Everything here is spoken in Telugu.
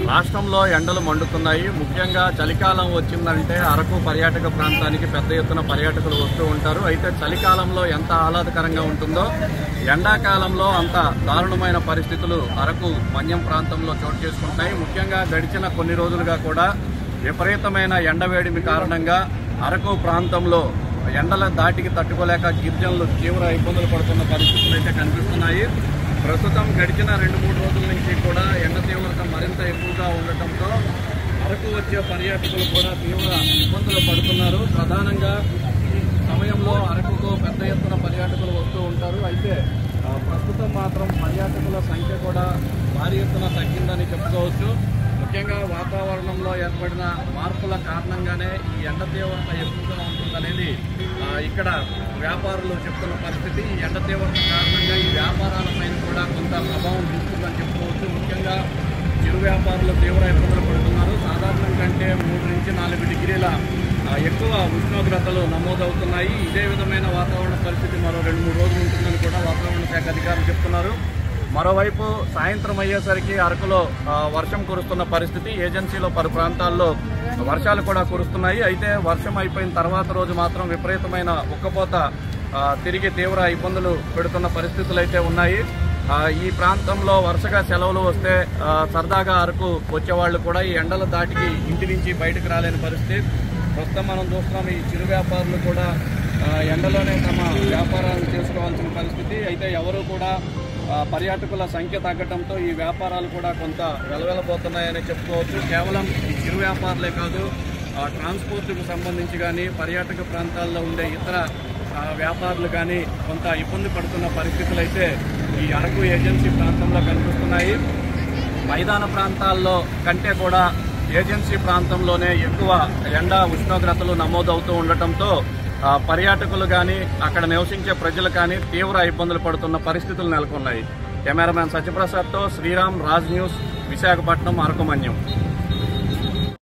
రాష్ట్రంలో ఎండలు మండుతున్నాయి ముఖ్యంగా చలికాలం వచ్చిందంటే అరకు పర్యాటక ప్రాంతానికి పెద్ద ఎత్తున పర్యాటకులు వస్తూ ఉంటారు అయితే చలికాలంలో ఎంత ఆహ్లాదకరంగా ఉంటుందో ఎండాకాలంలో అంత దారుణమైన పరిస్థితులు అరకు మన్యం ప్రాంతంలో చోటు చేసుకుంటున్నాయి ముఖ్యంగా గడిచిన కొన్ని రోజులుగా కూడా విపరీతమైన ఎండవేడిమి కారణంగా అరకు ప్రాంతంలో ఎండల దాటికి తట్టుకోలేక గిరిజనులు తీవ్ర ఇబ్బందులు పడుతున్న పరిస్థితులు అయితే కనిపిస్తున్నాయి ప్రస్తుతం గడిచిన రెండు మూడు రోజుల నుంచి కూడా ఎండ తీవ్రత మరింత ఎక్కువగా ఉండటంతో అరకు వచ్చే పర్యాటకులు కూడా తీవ్ర ఇబ్బందులు పడుతున్నారు ప్రధానంగా ఈ సమయంలో అరకుకు పెద్ద ఎత్తున పర్యాటకులు వస్తూ ఉంటారు అయితే ఆ, ప్రస్తుతం మాత్రం పర్యాటకుల సంఖ్య కూడా భారీ ఎత్తున తగ్గిందని చెప్పుకోవచ్చు ముఖ్యంగా వాతావరణంలో ఏర్పడిన మార్పుల కారణంగానే ఈ ఎండ తీవ్రత ఎక్కువగా ఉంటుందనేది ఆ, ఇక్కడ వ్యాపారులు చెప్తున్న పరిస్థితి ఈ ఎండ తీవ్రత కారణంగా ఈ వ్యాపారాలపైన కూడా కొంత ప్రభావం చూస్తుందని చెప్పుకోవచ్చు ముఖ్యంగా చిరు వ్యాపారులు తీవ్ర ఇబ్బందులు పడుతున్నారు సాధారణం కంటే మూడు నుంచి నాలుగు డిగ్రీల ఆ, ఎక్కువ ఉష్ణోగ్రతలు నమోదవుతున్నాయి ఇదే విధమైన వాతావరణ పరిస్థితి మరో రెండు మూడు రోజులు ఉంటుందని కూడా వాతావరణ శాఖ అధికారులు చెప్తున్నారు మరోవైపు సాయంత్రం అయ్యేసరికి అరకులో ఆ, వర్షం కురుస్తున్న పరిస్థితి ఏజెన్సీలో పలు ప్రాంతాల్లో వర్షాలు కూడా కురుస్తున్నాయి అయితే వర్షం అయిపోయిన తర్వాత రోజు మాత్రం విపరీతమైన ఉక్కపోత ఆ, తిరిగి తీవ్ర ఇబ్బందులు పెడుతున్న పరిస్థితులు అయితే ఉన్నాయి ఆ, ఈ ప్రాంతంలో వరుసగా సెలవులు వస్తే ఆ, సరదాగా అరకు వచ్చేవాళ్ళు కూడా ఈ ఎండల దాటికి ఇంటి నుంచి బయటకు రాలేని పరిస్థితి ప్రస్తుతం మనం చూస్తున్నాం ఈ చిరు వ్యాపారులు కూడా ఆ, ఎండలోనే తమ వ్యాపారాలను చేసుకోవాల్సిన పరిస్థితి అయితే ఎవరు కూడా ఆ, పర్యాటకుల సంఖ్య తగ్గడంతో ఈ వ్యాపారాలు కూడా కొంత వెలవెలబోతున్నాయని చెప్పుకోవచ్చు కేవలం ఈ చిరు వ్యాపారులే కాదు ఆ, ట్రాన్స్పోర్ట్కు సంబంధించి కానీ పర్యాటక ప్రాంతాల్లో ఉండే ఇతర ఆ, వ్యాపారులు కానీ కొంత ఇబ్బంది పడుతున్న పరిస్థితులు అయితే ఈ అరకు ఏజెన్సీ ప్రాంతంలో కనిపిస్తున్నాయి మైదాన ప్రాంతాల్లో కంటే కూడా ఏజెన్సీ ప్రాంతంలోనే ఎక్కువ ఎండ ఉష్ణోగ్రతలు నమోదవుతూ ఉండటంతో ఆ, పర్యాటకులు కానీ అక్కడ నివసించే ప్రజలు కానీ తీవ్ర ఇబ్బందులు పడుతున్న పరిస్థితులు నెలకొన్నాయి కెమెరామ్యాన్ సత్యప్రసాద్తో శ్రీరామ్ రాజ్ న్యూస్ విశాఖపట్నం అరకుమన్యం